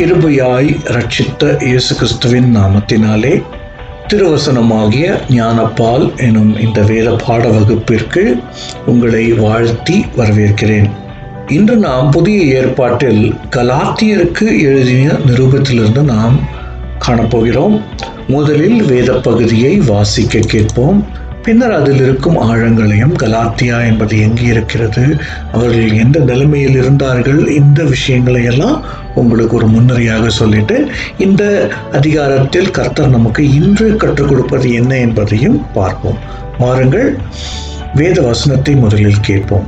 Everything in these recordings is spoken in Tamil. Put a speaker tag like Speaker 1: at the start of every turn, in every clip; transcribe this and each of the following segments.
Speaker 1: கிருபையாய் ரட்சித்த இயேசு கிறிஸ்துவின் நாமத்தினாலே திருவசனமாகிய ஞானப்பால் எனும் இந்த வேத பாட வகுப்பிற்கு உங்களை வாழ்த்தி வரவேற்கிறேன் இன்று நாம் புதிய ஏற்பாட்டில் கலாத்தியருக்கு எழுதிய நிருபத்திலிருந்து நாம் காணப்போகிறோம் முதலில் வேத பகுதியை வாசிக்க கேட்போம் பின்னர் அதில் இருக்கும் ஆழங்களையும் கலாத்தியா என்பது எங்கே இருக்கிறது அவர்கள் எந்த நிலைமையில் இருந்தார்கள் இந்த விஷயங்களை எல்லாம் உங்களுக்கு ஒரு முன்னுரையாக சொல்லிட்டு இந்த அதிகாரத்தில் கர்த்தர் நமக்கு இன்று கற்றுக் கொடுப்பது என்ன என்பதையும் பார்ப்போம் மாறுங்கள் வேத வசனத்தை முதலில் கேட்போம்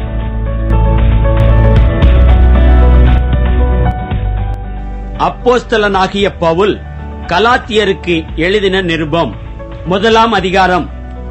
Speaker 2: அப்போஸ்தலனாகிய பவுல் கலாத்தியருக்கு எழுதின நிருபம் முதலாம் அதிகாரம்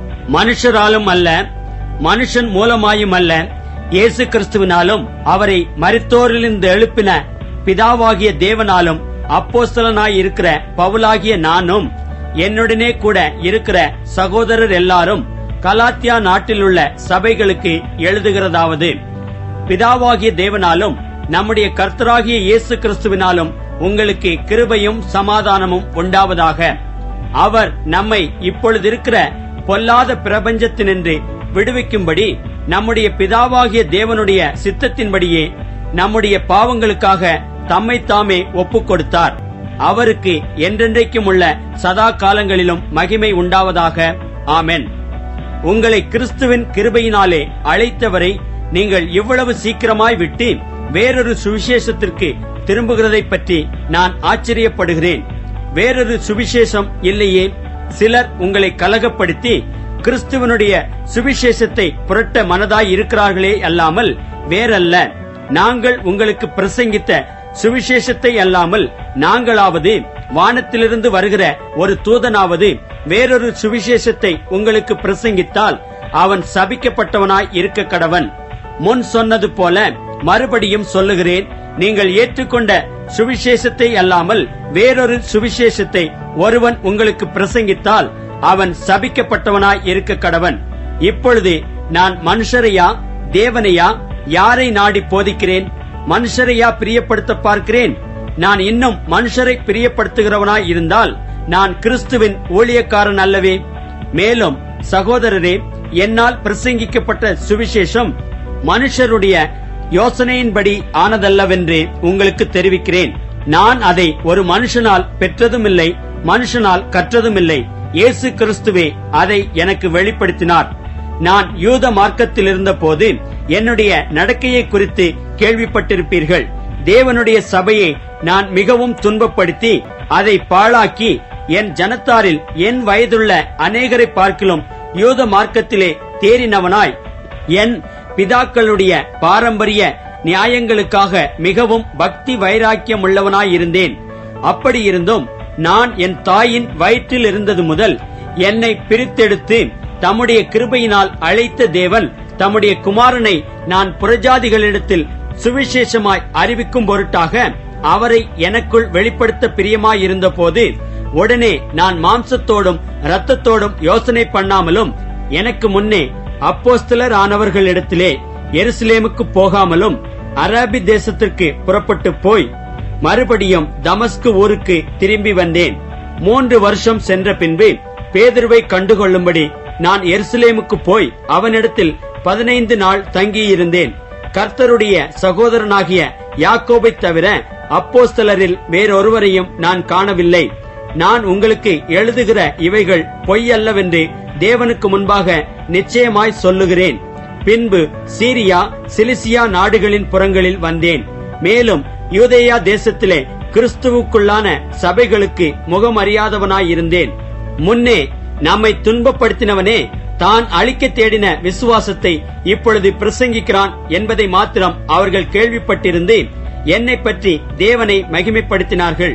Speaker 2: மனுஷராலும் அல்ல மனுஷன் மூலமாயும் அல்ல இயேசு கிறிஸ்துவினாலும் அவரை மரித்தோரிலிருந்து எழுப்பின பிதாவாகிய தேவனாலும் அப்போஸ்தலனாய் இருக்கிற பவுலாகிய நானும் என்னுடனே கூட இருக்கிற சகோதரர் எல்லாரும் கலாத்தியா நாட்டிலுள்ள சபைகளுக்கு எழுதுகிறதாவது பிதாவாகிய தேவனாலும் நம்முடைய கர்த்தராகிய இயேசு கிறிஸ்துவினாலும் உங்களுக்கு கிருபையும் சமாதானமும் உண்டாவதாக அவர் நம்மை இப்பொழுது இருக்கிற பொல்லாத பிரபஞ்சத்தினின்று விடுவிக்கும்படி நம்முடைய பிதாவாகிய தேவனுடைய சித்தத்தின்படியே நம்முடைய பாவங்களுக்காக தம்மை தாமே ஒப்புக் கொடுத்தார் அவருக்கு என்றென்றைக்கும் உள்ள சதா காலங்களிலும் மகிமை உண்டாவதாக ஆமென் உங்களை கிறிஸ்துவின் கிருபையினாலே அழைத்தவரை நீங்கள் இவ்வளவு சீக்கிரமாய் விட்டு வேறொரு சுவிசேஷத்திற்கு திரும்புகிறதை பற்றி நான் ஆச்சரியப்படுகிறேன் வேறொரு சுவிசேஷம் இல்லையே சிலர் உங்களை கலகப்படுத்தி கிறிஸ்துவனுடைய சுவிசேஷத்தை புரட்ட மனதாய் இருக்கிறார்களே அல்லாமல் வேறல்ல நாங்கள் உங்களுக்கு பிரசங்கித்த சுவிசேஷத்தை அல்லாமல் நாங்களாவது வானத்திலிருந்து வருகிற ஒரு தூதனாவது வேறொரு சுவிசேஷத்தை உங்களுக்கு பிரசங்கித்தால் அவன் சபிக்கப்பட்டவனாய் இருக்க கடவன் முன் சொன்னது போல மறுபடியும் சொல்லுகிறேன் நீங்கள் ஏற்றுக்கொண்ட சுவிசேஷத்தை அல்லாமல் வேறொரு சுவிசேஷத்தை ஒருவன் உங்களுக்கு பிரசங்கித்தால் அவன் சபிக்கப்பட்டவனாய் இருக்க கடவன் இப்பொழுது நான் மனுஷரையா தேவனையா யாரை நாடி போதிக்கிறேன் மனுஷரையா பிரியப்படுத்த பார்க்கிறேன் நான் இன்னும் மனுஷரை பிரியப்படுத்துகிறவனாய் இருந்தால் நான் கிறிஸ்துவின் ஊழியக்காரன் அல்லவே மேலும் சகோதரரே என்னால் பிரசங்கிக்கப்பட்ட சுவிசேஷம் மனுஷருடைய யோசனையின்படி ஆனதல்லவென்று உங்களுக்கு தெரிவிக்கிறேன் நான் அதை ஒரு மனுஷனால் பெற்றதுமில்லை மனுஷனால் கற்றதுமில்லை இயேசு கிறிஸ்துவே அதை எனக்கு வெளிப்படுத்தினார் நான் யூத மார்க்கத்தில் இருந்தபோது என்னுடைய நடக்கையை குறித்து கேள்விப்பட்டிருப்பீர்கள் தேவனுடைய சபையை நான் மிகவும் துன்பப்படுத்தி அதை பாழாக்கி என் ஜனத்தாரில் என் வயதுள்ள அநேகரை பார்க்கிலும் யூத மார்க்கத்திலே தேறினவனாய் என் பிதாக்களுடைய பாரம்பரிய நியாயங்களுக்காக மிகவும் பக்தி வைராக்கியம் உள்ளவனாய் இருந்தேன் அப்படி இருந்தும் நான் என் தாயின் வயிற்றில் இருந்தது முதல் என்னை பிரித்தெடுத்து தம்முடைய கிருபையினால் அழைத்த தேவன் தம்முடைய குமாரனை நான் புறஜாதிகளிடத்தில் சுவிசேஷமாய் அறிவிக்கும் பொருட்டாக அவரை எனக்குள் வெளிப்படுத்த பிரியமாயிருந்த போது உடனே நான் மாம்சத்தோடும் இரத்தத்தோடும் யோசனை பண்ணாமலும் எனக்கு முன்னே அப்போஸ்தலர் ஆனவர்களிடத்திலே எருசலேமுக்கு போகாமலும் அரபி தேசத்திற்கு புறப்பட்டு போய் மறுபடியும் தமஸ்கு ஊருக்கு திரும்பி வந்தேன் மூன்று வருஷம் சென்ற பின்பு பேதுருவை கண்டுகொள்ளும்படி நான் எருசலேமுக்கு போய் அவனிடத்தில் பதினைந்து நாள் தங்கியிருந்தேன் கர்த்தருடைய சகோதரனாகிய யாக்கோபை தவிர அப்போஸ்தலரில் வேறொருவரையும் நான் காணவில்லை நான் உங்களுக்கு எழுதுகிற இவைகள் பொய்யல்லவென்று தேவனுக்கு முன்பாக நிச்சயமாய் சொல்லுகிறேன் பின்பு சீரியா சிலிசியா நாடுகளின் புறங்களில் வந்தேன் மேலும் யூதேயா தேசத்திலே கிறிஸ்துவுக்குள்ளான சபைகளுக்கு முகமறியாதவனாயிருந்தேன் முன்னே நம்மை துன்பப்படுத்தினவனே தான் அழிக்க தேடின விசுவாசத்தை இப்பொழுது பிரசங்கிக்கிறான் என்பதை மாத்திரம் அவர்கள் கேள்விப்பட்டிருந்து என்னை பற்றி தேவனை மகிமைப்படுத்தினார்கள்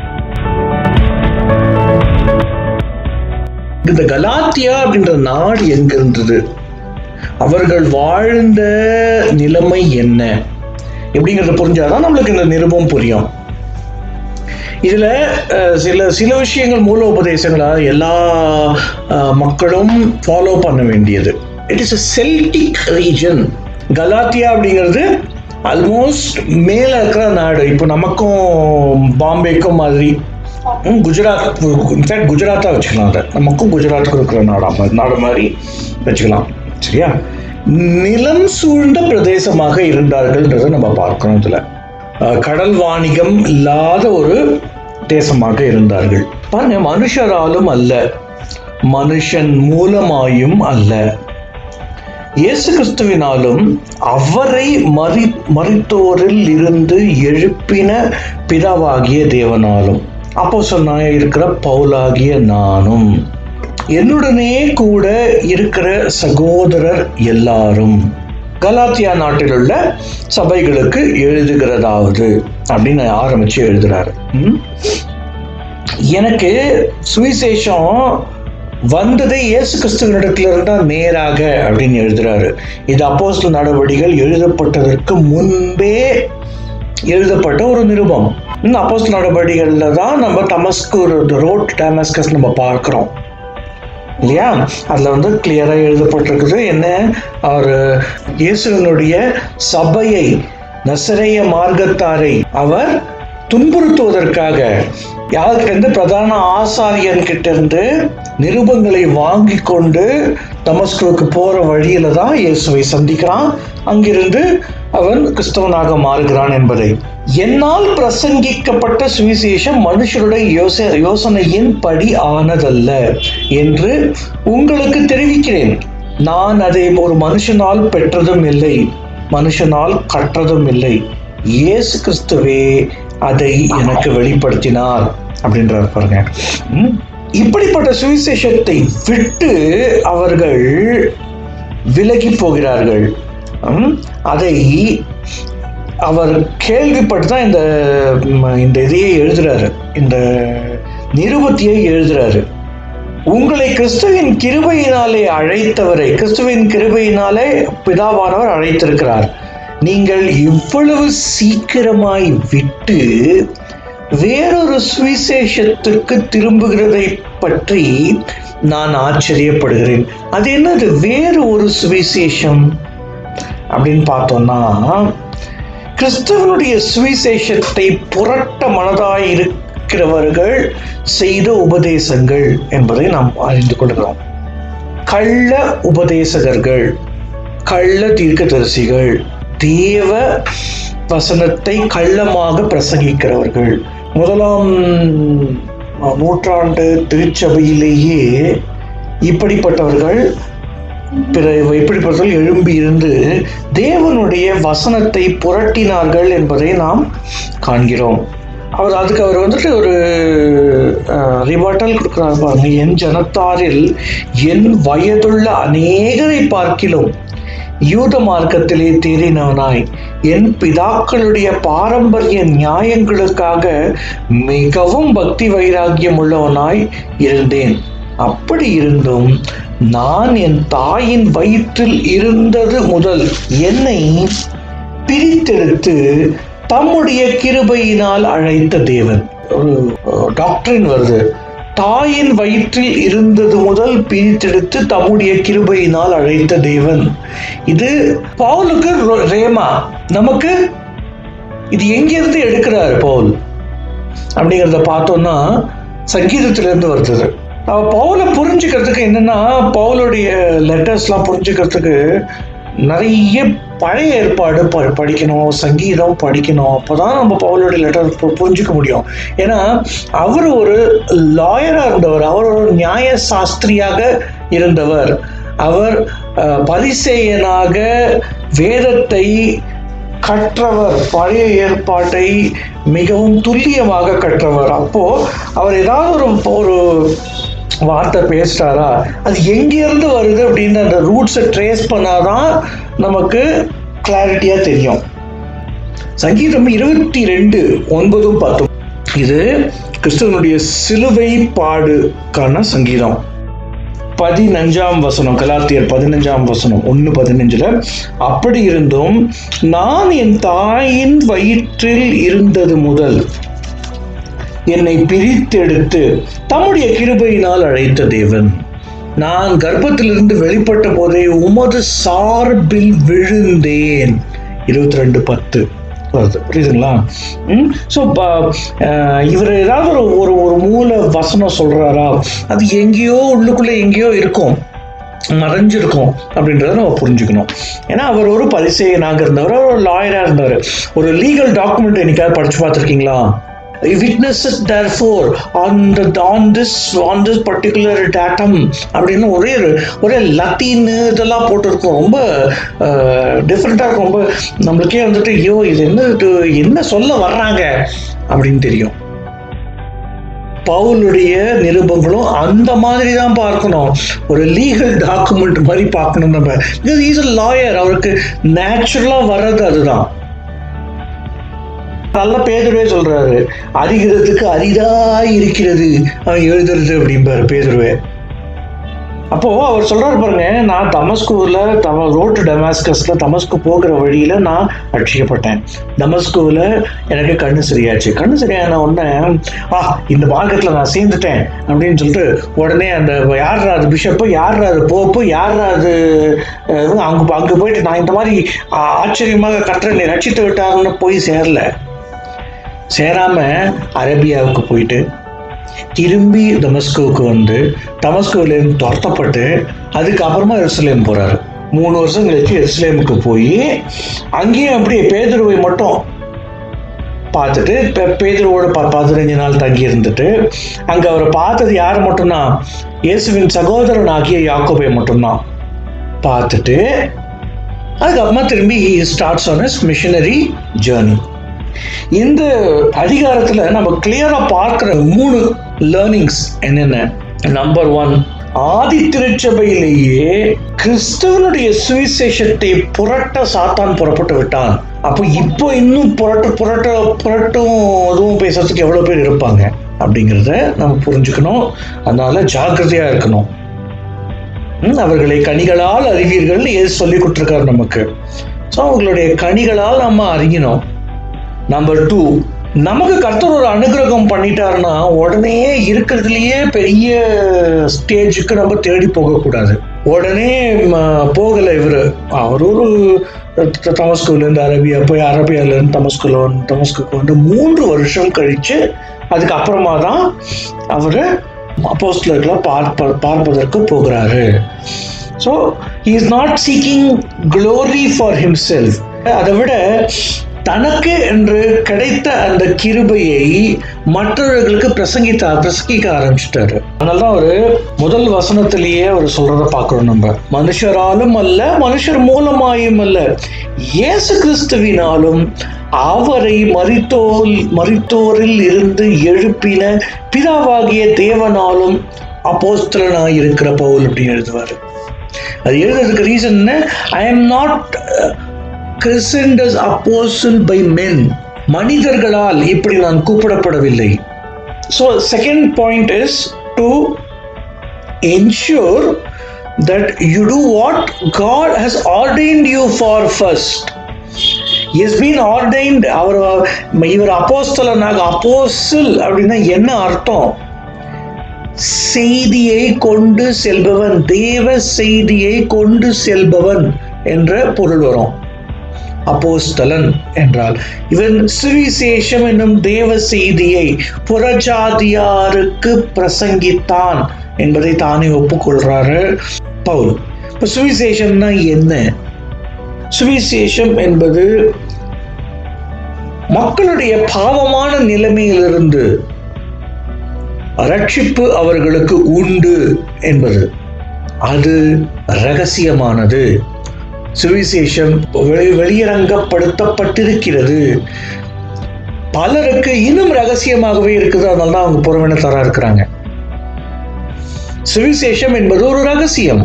Speaker 1: இந்த கலாத்தியா அப்படின்ற நாடு எங்க இருந்தது அவர்கள் வாழ்ந்த நிலைமை என்ன எப்படிங்கிறத புரிஞ்சாதான் நம்மளுக்கு இந்த நிருபம் புரியும் இதுல அஹ், சில சில விஷயங்கள் மூல உபதேசங்களா எல்லா அஹ், மக்களும் ஃபாலோ பண்ண வேண்டியது it is a Celtic region Galatia அப்படிங்கிறது ஆல்மோஸ்ட் மேலே இருக்கிற நாடு இப்போ நமக்கும் பாம்பேக்கும் மாதிரி ம், குஜராத் இன்ஃபேக்ட் குஜராத்தாக வச்சுக்கலாம் அதை நமக்கும் குஜராத்துக்கும் இருக்கிற நாடா நாடு மாதிரி வச்சுக்கலாம் சரியா நிலம் சூழ்ந்த பிரதேசமாக இருந்தார்கள்ன்றதை நம்ம பார்க்கணும் இதில் கடல் வாணிகம் இல்லாத ஒரு தேசமாக இருந்தார்கள் பாருங்க மனுஷராலும் அல்ல மனுஷன் மூலமாயும் அல்ல இயேசு கிறிஸ்துவினாலும் அவரை மறி மறித்தோரில் இருந்து எழுப்பின பிதாவாகிய தேவனாலும் அப்போ சொன்ன இருக்கிற பவுலாகிய நானும் என்னுடனே கூட இருக்கிற சகோதரர் எல்லாரும் கலாத்தியா நாட்டில் உள்ள சபைகளுக்கு எழுதுகிறதாவது அப்படின்னு ஆரம்பிச்சு எழுதுறாரு ம்? எனக்கு சுவிசேஷம் வந்ததே இயேசு கிறிஸ்துவனிடத்துல இருந்தா நேராக அப்படின்னு எழுதுறாரு இது அப்போஸ்தல நடவடிகள் எழுதப்பட்டதற்கு முன்பே எழுதப்பட்ட ஒரு நிருபம் இந்த அப்போஸ்தல நடவடிகள்ல தான் நம்ம தமஸ்கு ரோட் டமஸ்கஸ் நம்ம பார்க்கிறோம் இல்லையா அதில் வந்து கிளியராக எழுதப்பட்டிருக்குது என்ன அவர் இயேசுவனுடைய சபையை நசரேய மார்க்கத்தாரை அவர் துன்புறுத்துவதற்காக யாருக்கிட்ட பிரதான ஆசாரியன் கிட்ட இருந்து நிருபங்களை வாங்கி கொண்டு தமஸ்குவுக்கு போற வழியில தான் இயேசுவை சந்திக்கிறான் அங்கிருந்து அவன் கிறிஸ்தவனாக மாறுகிறான் என்பதை என்னால் பிரசங்கிக்கப்பட்ட சுவிசேஷம் மனுஷருடைய யோச யோசனையின் படி ஆனதல்ல என்று உங்களுக்கு தெரிவிக்கிறேன் நான் அதை ஒரு மனுஷனால் பெற்றதும் இல்லை மனுஷனால் கற்றதும் இல்லை இயேசு கிறிஸ்துவே அதை எனக்கு வெளிப்படுத்தினார் அப்படின்றார் பாருங்க ம்? இப்படிப்பட்ட சுவிசேஷத்தை விட்டு அவர்கள் விலகி போகிறார்கள் ம்? அதை அவர் கேள்விப்பட்டு தான் இந்த ம், இந்த இதையே எழுதுறாரு இந்த நிருபத்தியை எழுதுறாரு உங்களை கிறிஸ்துவின் கிருபையினாலே அழைத்தவரை கிறிஸ்துவின் கிருபையினாலே பிதாவானவர் அழைத்திருக்கிறார் நீங்கள் இவ்வளவு சீக்கிரமாய் விட்டு வேறொரு சுவிசேஷத்துக்கு திரும்புகிறதை பற்றி நான் ஆச்சரியப்படுகிறேன் அது என்னது வேறு ஒரு சுவிசேஷம் அப்படின்னு பார்த்தோம்னா கிறிஸ்துவனுடைய சுவிசேஷத்தை புரட்ட மனதாய் இருக்கிறவர்கள் செய்த உபதேசங்கள் என்பதை நாம் அறிந்து கொள்கிறோம் கள்ள உபதேசகர்கள் கள்ள தீர்க்கதரிசிகள் தேவ வசனத்தை கள்ளமாக பிரசங்கிக்கிறவர்கள் முதலாம் நூற்றாண்டு திருச்சபையிலேயே இப்படிப்பட்டவர்கள் பிற இப்படிப்பட்டவர்கள் எழும்பி இருந்து தேவனுடைய வசனத்தை புரட்டினார்கள் என்பதை நாம் காண்கிறோம் அவர் அதுக்கு அவர் வந்துட்டு ஒரு ரிவாட்டல் கொடுக்குறாரு பாருங்க என் ஜனத்தாரில் என் வயதுள்ள அநேகரை பார்க்கிலும் யூத மார்க்கத்திலே தேறினவனாய் என் பிதாக்களுடைய பாரம்பரிய நியாயங்களுக்காக மிகவும் பக்தி வைராக்கியம் உள்ளவனாய் இருந்தேன் அப்படி இருந்தும் நான் என் தாயின் வயிற்றில் இருந்தது முதல் என்னை பிரித்தெடுத்து தம்முடைய கிருபையினால் அழைத்த தேவன் ஒரு டாக்டரின் வருது தாயின் வயிற்றில் இருந்தது முதல் பிரித்தெடுத்து தம்முடைய கிருபையினால் அழைத்த தேவன் இது பவுலுக்கு ரொ- ரேமா நமக்கு இது எங்கிருந்து எடுக்கிறார் பவுல் அப்படிங்கிறத பார்த்தோம்னா சங்கீதத்திலிருந்து வருது அவ பவுலை புரிஞ்சுக்கிறதுக்கு என்னன்னா பவுலுடைய லெட்டர்ஸ்லாம் புரிஞ்சுக்கிறதுக்கு நிறைய பழைய ஏற்பாடு ப படிக்கணும் சங்கீதம் படிக்கணும் அப்போதான் நம்ம பவுலுடைய லெட்டர் புரிஞ்சுக்க முடியும் ஏன்னா அவர் ஒரு லாயராக இருந்தவர் அவர் ஒரு நியாய சாஸ்திரியாக இருந்தவர் அவர் அஹ், பரிசேயனாக வேதத்தை கற்றவர் பழைய ஏற்பாட்டை மிகவும் துல்லியமாக கற்றவர் அப்போ அவர் ஏதாவது ஒரு ஒரு வார்த்தை பேசுறாரா அது எங்கேருந்து வருது அப்படின்னு அந்த ரூட்ஸை ட்ரேஸ் பண்ணாதான் நமக்கு கிளாரிட்டியா தெரியும் சங்கீதம் இருபத்தி ரெண்டு ஒன்பதும் பத்தும் இது கிறிஸ்துவனுடைய சிலுவை பாடுக்கான சங்கீதம் பதினஞ்சாம் வசனம் கலாத்தியர் பதினஞ்சாம் வசனம் ஒன்று பதினஞ்சுல அப்படி இருந்தும் நான் என் தாயின் வயிற்றில் இருந்தது முதல் என்னை பிரித்தெடுத்து தம்முடைய கிருபையினால் அழைத்த தேவன் நான் கர்ப்பத்திலிருந்து வெளிப்பட்ட போதே உமது சார்பில் விழுந்தேன் இருபத்தி ரெண்டு பத்து வருது புரியுதுங்களா ம் ஸோ இவர் ஏதாவது ஒரு ஒரு ஒரு மூல வசனம் சொல்றாரா அது எங்கேயோ உள்ளுக்குள்ளே எங்கேயோ இருக்கும் மறைஞ்சிருக்கும் அப்படின்றத நம்ம புரிஞ்சுக்கணும் ஏன்னா அவர் ஒரு பரிசெயனாக இருந்தவர் அவர் ஒரு லாயராக இருந்தார் ஒரு லீகல் டாக்குமெண்ட் என்னைக்காவது படிச்சு பார்த்துருக்கீங்களா witnesses therefore on the on this on this particular datum அப்படின்னு ஒரே ஒரு- ஒரே லத்தீன் இதெல்லாம் போட்டிருக்கும் ரொம்ப டிஃப்ரெண்ட்டாக இருக்கும் ரொம்ப நம்மளுக்கே வந்துட்டு ஐயோ இது என்ன இது என்ன சொல்ல வர்றாங்க அப்படின்னு தெரியும் பவுலுடைய நிருபங்களும் அந்த மாதிரி தான் பார்க்கணும் ஒரு லீகல் டாக்குமெண்ட் மாதிரி பார்க்கணும் நம்ம பிகாஸ் இஸ் அ லாயர் அவருக்கு நேச்சுரலா வர்றது அதுதான் நல்ல பேதுருவே சொல்றாரு அறிகிறதுக்கு அரிதா இருக்கிறது அவன் எழுதுறது அப்படிம்பாரு பேதுருவே அப்போ அவர் சொல்றாரு பாருங்க நான் தமஸ்குவில் தம ரோட்டு டெமாஸ்கஸ்ல தமஸ்கு போகிற வழியில நான் ரட்சிக்கப்பட்டேன் தமஸ்குவில் எனக்கு கண்ணு சரியாச்சு கண்ணு சரியான உடனே ஆ இந்த மார்க்கெட்ல நான் சேர்ந்துட்டேன் அப்படின்னு சொல்லிட்டு உடனே அந்த யார் அது பிஷப்பு யார் அது போப்பு யார் அது அஹ், அங்க அங்க போயிட்டு நான் இந்த மாதிரி ஆ- ஆச்சரியமாக கட்டுறேன் ரட்சித்து விட்டாருன்னு போய் சேரல சேராம அரேபியாவுக்கு போயிட்டு திரும்பி தமஸ்கோவுக்கு வந்து தமஸ்கோவிலேருந்து துரத்தப்பட்டு அதுக்கப்புறமா எருசலேம் போறாரு மூணு வருஷம் கழிச்சு எருசலேமுக்கு போய் அங்கேயும் அப்படியே பேதுருவை மட்டும் பார்த்துட்டு பெ- பேதுருவோட ப பதினஞ்சு நாள் தங்கி இருந்துட்டு அங்கே அவரை பார்த்தது யார் மட்டும்தான் இயேசுவின் சகோதரன் ஆகிய யாக்கோபை மட்டும்தான் பார்த்துட்டு அதுக்கப்புறமா திரும்பி starts on his missionary journey இந்த அதிகாரத்துல நம்ம கிளியரா பார்க்கிற மூணு லேர்னிங்ஸ் என்னென்ன நம்பர் ஒன் ஆதி திருச்சபையிலேயே கிறிஸ்துவனுடைய சுவிசேஷத்தை புரட்ட சாத்தான் புறப்பட்டு விட்டான் அப்போ இப்போ இன்னும் புரட்ட புரட்ட புரட்டும் இதுவும் பேசுறதுக்கு எவ்வளவு பேர் இருப்பாங்க அப்படிங்கிறத நம்ம புரிஞ்சுக்கணும் அதனால ஜாக்கிரதையா இருக்கணும் ம், அவர்களை கனிகளால் அறிவீர்கள் ஏது சொல்லி கொடுத்துருக்காரு நமக்கு ஸோ அவங்களுடைய கனிகளால் நம்ம அறியணும் நம்பர் டூ நமக்கு கர்த்தர் ஒரு அனுகிரகம் பண்ணிட்டாருன்னா உடனே இருக்கிறதுலயே பெரிய ஸ்டேஜுக்கு நம்ம தேடி போகக்கூடாது உடனே ம, போகல இவரு அவர் ஒரு த- தமஸ்குலேருந்து அரேபியா போய் அரேபியாவிலேருந்து தமஸ்குல வந்து தமஸ்குக்கு வந்து மூன்று வருஷம் கழிச்சு அதுக்கப்புறமா தான் அவர் அப்போஸ்தலர்களை பார்ப்ப பார்ப்பதற்கு போகிறாரு so is not seeking glory for himself அதை விட தனக்கு என்று கிடைத்த அந்த கிருபையை மற்றவர்களுக்கு பிரசங்கித்த பிரசங்கிக்க ஆரம்பிச்சிட்டாரு அதனால தான் அவரு முதல் வசனத்திலேயே அவர் சொல்றத பார்க்கிறோம் நம்ம மனுஷராலும் அல்ல மனுஷர் மூலமாயும் அல்ல இயேசு கிறிஸ்துவினாலும் அவரை மரித்தோல் மரித்தோரில் இருந்து எழுப்பின பிதாவாகிய தேவனாலும் அப்போஸ்தலனாய் இருக்கிற பவுல் அப்படின்னு எழுதுவாரு அது எழுதுறதுக்கு reason I am not christened as apostle by men மனிதர்களால் இப்படி நான் கூப்பிடப்படவில்லை so second point is to ensure that you do what God has ordained you for first. He has been ordained அவர் இவர் அப்போஸ்தலனாக அப்போஸ்தல் அப்படின்னா என்ன அர்த்தம் செய்தியை கொண்டு செல்பவன் தேவ செய்தியை கொண்டு செல்பவன் என்ற பொருள் வரும் அப்போஸ்தலன் என்றால் இவன் சுவிசேஷம் என்னும் தேவ செய்தியை புறஜாதியாருக்கு பிரசங்கித்தான் என்பதை தானே ஒப்புக்கொள்றாரு பவுல் இப்ப சுவிசேஷம்னா என்ன சுவிசேஷம் என்பது மக்களுடைய பாவமான நிலைமையிலிருந்து ரட்சிப்பு அவர்களுக்கு உண்டு என்பது அது ரகசியமானது சுவிசேஷம் வெளி- வெளியரங்கப்படுத்தப்பட்டிருக்கிறது பலருக்கு இன்னும் ரகசியமாகவே இருக்குது அதனால தான் அவங்க புறவினத்தாரா இருக்கிறாங்க சுவிசேஷம் என்பது ஒரு ரகசியம்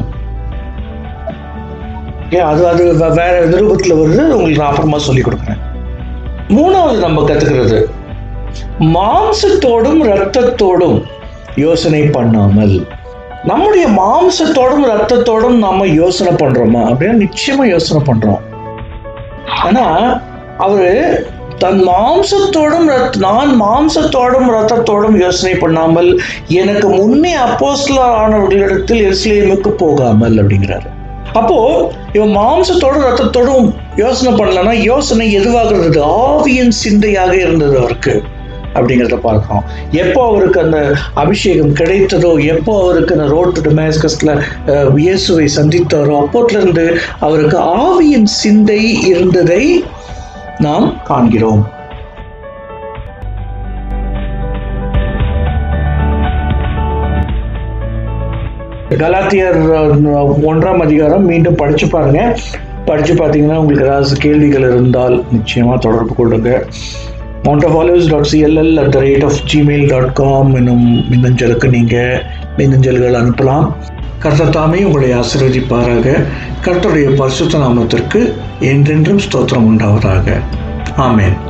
Speaker 1: ஏன் அது அது வே- வேற நிரூபத்தில் வருது உங்களுக்கு நான் அப்புறமா சொல்லி கொடுக்குறேன் மூணாவது நம்ம கத்துக்கிறது மாம்சத்தோடும் இரத்தத்தோடும் யோசனை பண்ணாமல் நம்முடைய மாம்சத்தோடும் ரத்தத்தோடும் நாம யோசனை பண்றோமா அப்படின்னா நிச்சயமா யோசனை பண்றோம் ஆனா அவரு தன் மாம்சத்தோடும் ரத்- நான் மாம்சத்தோடும் ரத்தத்தோடும் யோசனை பண்ணாமல் எனக்கு முன்னே அப்போஸ்தலர் ஆனவர்களிடத்தில் எருசலேமுக்கு போகாமல் அப்படிங்கிறாரு அப்போ இவன் மாம்சத்தோடும் ரத்தத்தோடும் யோசனை பண்ணலன்னா யோசனை எதுவாக இருந்தது ஆவியின் சிந்தையாக இருந்தது அவருக்கு அப்படிங்கிறத பார்க்கிறோம் எப்போ அவருக்கு அந்த அபிஷேகம் கிடைத்ததோ எப்போ அவருக்கு அந்த ரோட் டு டெமாஸ்கஸ்ல அஹ், இயேசுவை சந்தித்தாரோ அப்போத்துல இருந்து அவருக்கு ஆவியின் சிந்தை இருந்ததை நாம் காண்கிறோம் கலாத்தியர் அஹ், ஒன்றாம் அதிகாரம் மீண்டும் படிச்சு பாருங்க படிச்சு பார்த்தீங்கன்னா உங்களுக்கு ஏதாவது கேள்விகள் இருந்தால் நிச்சயமா தொடர்பு கொள்ளுங்க mount of olives dot CLL at the rate of Gmail dot com என்னும் மின்னஞ்சலுக்கு நீங்கள் மின்னஞ்சல்கள் அனுப்பலாம் கர்த்தர் தாமே உங்களை ஆசீர்வதிப்பாராக கர்த்தருடைய பரிசுத்த நாமத்திற்கு என்றென்றும் ஸ்தோத்திரம் உண்டாவதாக ஆமென்